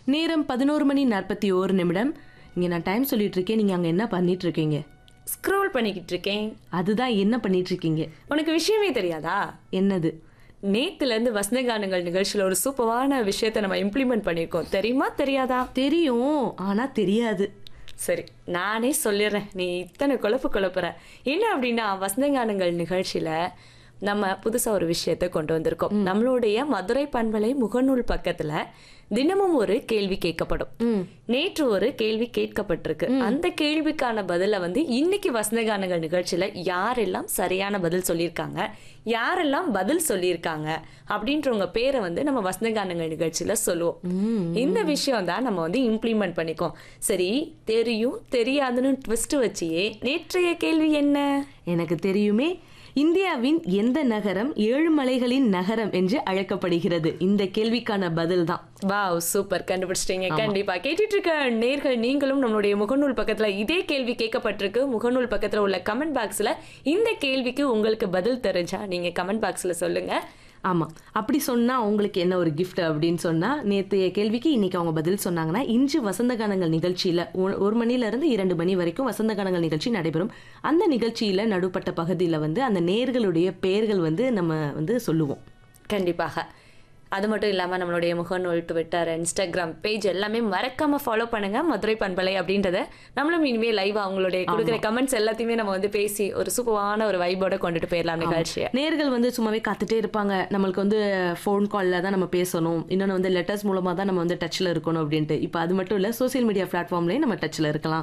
நேரம் பதினோரு மணி நாற்பத்தி ஓரு நிமிடம் இங்க நான் டைம் சொல்லிட்டு இருக்கேன் நீங்க அங்க என்ன பண்ணிட்டு இருக்கீங்க ஸ்க்ரோல் பண்ணிக்கிட்டு இருக்கேன் அதுதான் என்ன பண்ணிட்டு இருக்கீங்க உனக்கு விஷயமே தெரியாதா என்னது நேத்துல இருந்து வசந்த கானங்கள் நிகழ்ச்சியில ஒரு சூப்பரான விஷயத்தை நம்ம இம்ப்ளிமெண்ட் பண்ணியிருக்கோம் தெரியுமா தெரியாதா தெரியும் ஆனா தெரியாது சரி நானே சொல்லிடுறேன் நீ இத்தனை குழப்பு குழப்புற என்ன அப்படின்னா வசந்தகானங்கள் நிகழ்ச்சியில நம்ம புதுசா ஒரு விஷயத்தை கொண்டு வந்திருக்கோம் நம்மளுடைய மதுரை பண்பலை முகநூல் பக்கத்துல தினமும் ஒரு கேள்வி கேட்கப்படும் நேற்று ஒரு கேள்வி கேட்கப்பட்டிருக்கு அந்த கேள்விக்கான பதில வந்து இன்னைக்கு வசந்தகானங்கள் நிகழ்ச்சியில யாரெல்லாம் சரியான பதில் சொல்லியிருக்காங்க யாரெல்லாம் பதில் சொல்லியிருக்காங்க அப்படின்றவங்க பேரை வந்து நம்ம வசந்தகானங்கள் நிகழ்ச்சியில சொல்லுவோம் இந்த விஷயம் தான் நம்ம வந்து இம்ப்ளிமெண்ட் பண்ணிக்கோம் சரி தெரியும் தெரியாதுன்னு ட்விஸ்ட் வச்சியே நேற்றைய கேள்வி என்ன எனக்கு தெரியுமே இந்தியாவின் எந்த நகரம் ஏழு மலைகளின் நகரம் என்று அழைக்கப்படுகிறது இந்த கேள்விக்கான பதில் தான் வாவ் சூப்பர் கண்டுபிடிச்சிட்டீங்க கண்டிப்பா கேட்டுட்டு இருக்க நேர்கள் நீங்களும் நம்மளுடைய முகநூல் பக்கத்துல இதே கேள்வி கேட்கப்பட்டிருக்கு முகநூல் பக்கத்துல உள்ள கமெண்ட் பாக்ஸ்ல இந்த கேள்விக்கு உங்களுக்கு பதில் தெரிஞ்சா நீங்க கமெண்ட் பாக்ஸ்ல சொல்லுங்க ஆமா அப்படி சொன்னா உங்களுக்கு என்ன ஒரு gift அப்படின்னு சொன்னா நேற்றைய கேள்விக்கு இன்னைக்கு அவங்க பதில் சொன்னாங்கன்னா இன்று வசந்த கானங்கள் நிகழ்ச்சியில ஒ- ஒரு மணில இருந்து இரண்டு மணி வரைக்கும் வசந்த கானங்கள் நிகழ்ச்சி நடைபெறும் அந்த நிகழ்ச்சியில நடுப்பட்ட பகுதியில வந்து அந்த நேர்களுடைய பெயர்கள் வந்து நம்ம வந்து சொல்லுவோம் கண்டிப்பாக அது மட்டும் இல்லாம நம்மளுடைய முகநூல் ட்விட்டர் இன்ஸ்டாகிராம் பேஜ் எல்லாமே மறக்காம ஃபாலோ பண்ணுங்க மதுரை பண்பலை அப்படின்றத நம்மளும் இனிமே லைவா அவங்களுடைய கொடுக்குற கமெண்ட்ஸ் எல்லாத்தையுமே நம்ம வந்து பேசி ஒரு சூப்பரான ஒரு வைபோட கொண்டுட்டு போயிடலாம் நிகழ்ச்சியை நேர்கள் வந்து சும்மாவே காத்துட்டே இருப்பாங்க நம்மளுக்கு வந்து ஃபோன் காலில் தான் நம்ம பேசணும் இன்னொன்று வந்து லெட்டர்ஸ் மூலமாக தான் நம்ம வந்து டச்சில் இருக்கணும் அப்படின்ட்டு இப்போ அது மட்டும் இல்லை சோஷியல் மீடியா பிளாட்ஃபார்ம்லேயே நம்ம டச்சில் இருக்கலாம்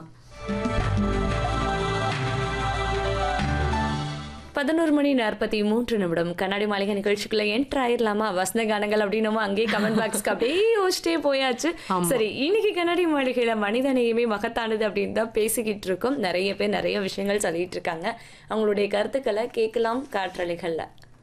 பதினோரு மணி நாற்பத்தி மூன்று நிமிடம் கண்ணாடி மாளிகை நிகழ்ச்சிக்குள்ள என்ட்ரு ஆயிரலாமா வசந்த கானங்கள் அப்படின்னமோ அங்கேயே கமெண்ட் பாக்ஸ்க்கு அப்படியே யோசிச்சிட்டே போயாச்சு சரி இன்னைக்கு கண்ணாடி மாளிகையில மனித நேயமே மகத்தானது அப்படின்னு தான் பேசிக்கிட்டு இருக்கோம் நிறைய பேர் நிறைய விஷயங்கள் சொல்லிட்டு இருக்காங்க அவங்களுடைய கருத்துக்களை கேட்கலாம் காற்றலைகள்ல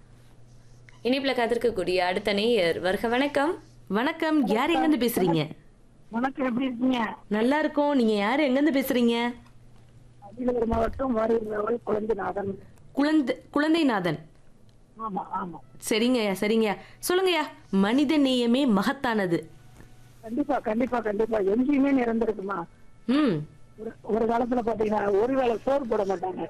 இனிப்புல காத்திருக்கக்கூடிய அடுத்த நேயர் வருக வணக்கம் வணக்கம் யார் எங்கேருந்து பேசுறீங்க வணக்கம் எப்படி இருக்கீங்க நல்லா இருக்கோம் நீங்க யார் எங்கேருந்து பேசுறீங்க அரியலூர் மாவட்டம் வாரியூர் குழந்தைநாதன் குழந்தை குழந்தைநாதன் ஆமா ஆமா சரிங்கய்யா சரிங்கய்யா சொல்லுங்கய்யா மனித நேயமே மகத்தானது கண்டிப்பா கண்டிப்பா கண்டிப்பா எங்கேயுமே நிறந்திருக்குமா ம் ஒரு ஒரு காலத்துல பாத்தீங்கன்னா ஒரு வேளை சோறு போட மாட்டாங்க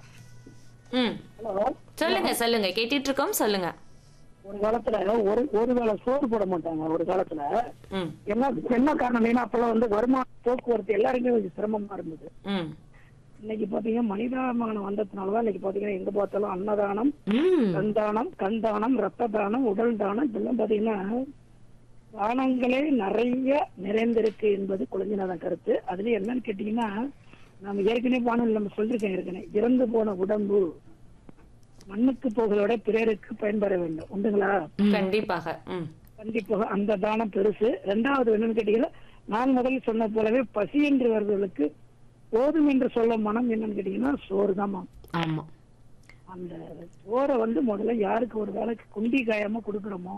ம் ஹலோ சொல்லுங்க சொல்லுங்க கேட்டுட்டு இருக்கோம் சொல்லுங்க ஒரு காலத்துல ஒரு ஒரு வேளை சோறு போட மாட்டாங்க ஒரு காலத்துல ம் என்ன என்ன காரணம் ஏன்னா அப்பெல்லாம் வந்து வருமான போக்குவரத்து எல்லாருமே கொஞ்சம் சிரமமா இருந்தது ம் இன்னைக்கு பாத்தீங்கன்னா மனிதாபிமானம் வந்ததுனாலதான் இன்னைக்கு பாத்தீங்கன்னா எங்க பார்த்தாலும் அன்னதானம் ம் கண்தானம் கண்தானம் ரத்த தானம் உடல் தானம் இதெல்லாம் பாத்தீங்கன்னா தானங்களே நிறைய நிறைந்திருக்கு என்பது குழந்தைநாதன் கருத்து அதுல என்னன்னு கேட்டீங்கன்னா நம்ம ஏற்கனவே பானம் நம்ம சொல்லிருக்கேன் ஏற்கனவே இறந்து போன உடம்பு மண்ணுக்கு போகிறதோட பிறருக்கு பயன்பெற வேண்டும் உண்டுங்களா கண்டிப்பாக ம் கண்டிப்பாக அந்த தானம் பெருசு ரெண்டாவது என்னன்னு கேட்டீங்கன்னா நான் முதலில் சொன்ன போலவே பசி என்று வருவர்களுக்கு போதும் என்று சொல்ல மனம் என்னன்னு கேட்டீங்கன்னா சோறு தான் ஆமா அந்த சோறை வந்து முதல்ல யாருக்கு ஒரு வேலைக்கு குண்டி காயாம கொடுக்குறோமோ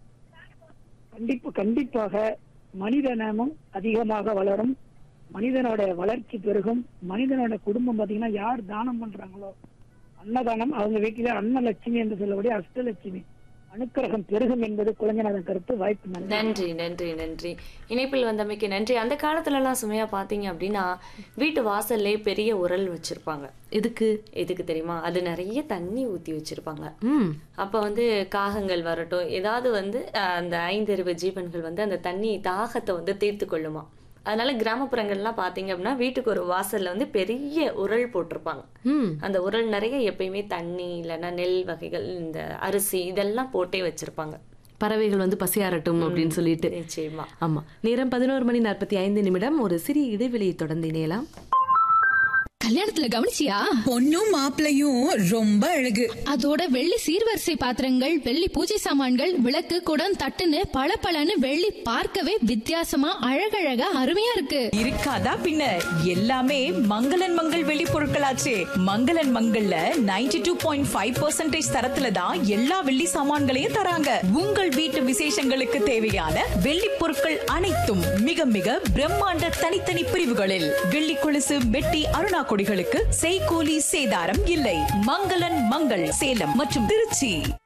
கண்டிப்பா கண்டிப்பாக மனித நேமம் அதிகமாக வளரும் மனிதனோட வளர்ச்சி பெருகும் மனிதனோட குடும்பம் பாத்தீங்கன்னா யார் தானம் பண்றாங்களோ அன்னதானம் அவங்க வீட்டிலே அன்னலட்சுமி என்று சொல்லக்கூடிய அஷ்டலட்சுமி அனுக்கிரகம் பெருகும் என்பது குழந்தைநாதன் கருத்து வாய்ப்பு நன்றி நன்றி நன்றி நன்றி இணைப்பில் வந்தமைக்கு நன்றி அந்த காலத்துல எல்லாம் சுமையா பாத்தீங்க அப்படின்னா வீட்டு வாசல்லே பெரிய உரல் வச்சிருப்பாங்க எதுக்கு எதுக்கு தெரியுமா அது நிறைய தண்ணி ஊத்தி வச்சிருப்பாங்க ம் அப்ப வந்து காகங்கள் வரட்டும் ஏதாவது வந்து அஹ், அந்த ஐந்தறிவு ஜீவன்கள் வந்து அந்த தண்ணி தாகத்தை வந்து தீர்த்து கொள்ளுமா அதனால கிராமப்புறங்கள்லாம் பாத்தீங்க அப்படின்னா வீட்டுக்கு ஒரு வாசல்ல வந்து பெரிய உரல் போட்டிருப்பாங்க ம் அந்த உரல் நிறைய எப்பயுமே தண்ணி இல்லைன்னா நெல் வகைகள் இந்த அரிசி இதெல்லாம் போட்டே வச்சிருப்பாங்க பறவைகள் வந்து பசியாரட்டும் அப்படின்னு சொல்லிட்டு நிச்சயமா ஆமா நேரம் பதினோரு மணி நாற்பத்தி ஐந்து நிமிடம் ஒரு சிறிய இடைவெளியை தொடர்ந்து இணையலாம் கல்யாணத்துல கவனிச்சியா பொண்ணும் மாப்பிளையும் ரொம்ப அழகு அதோட வெள்ளி சீர்வரிசை பாத்திரங்கள் வெள்ளி பூஜை சாமான்கள் விளக்கு குடம் தட்டுன்னு பளபளன்னு வெள்ளி பார்க்கவே வித்தியாசமா அழகழகா அருமையா இருக்கு இருக்காதா பின்ன எல்லாமே மங்களன் மங்கள் வெளி பொருட்களாச்சே மங்களன் மங்கள்ல 92.5% டூ பாயிண்ட் ஃபைவ் தரத்துல தான் எல்லா வெள்ளி சாமான்களையும் தராங்க உங்கள் வீட்டு விசேஷங்களுக்கு தேவையான வெள்ளி பொருட்கள் அனைத்தும் மிக மிக பிரம்மாண்ட தனித்தனி பிரிவுகளில் வெள்ளி கொலுசு வெட்டி அருணா கொடிகளுக்கு செய்கூலி சேதாரம் இல்லை மங்களன் மங்கள் சேலம் மற்றும் திருச்சி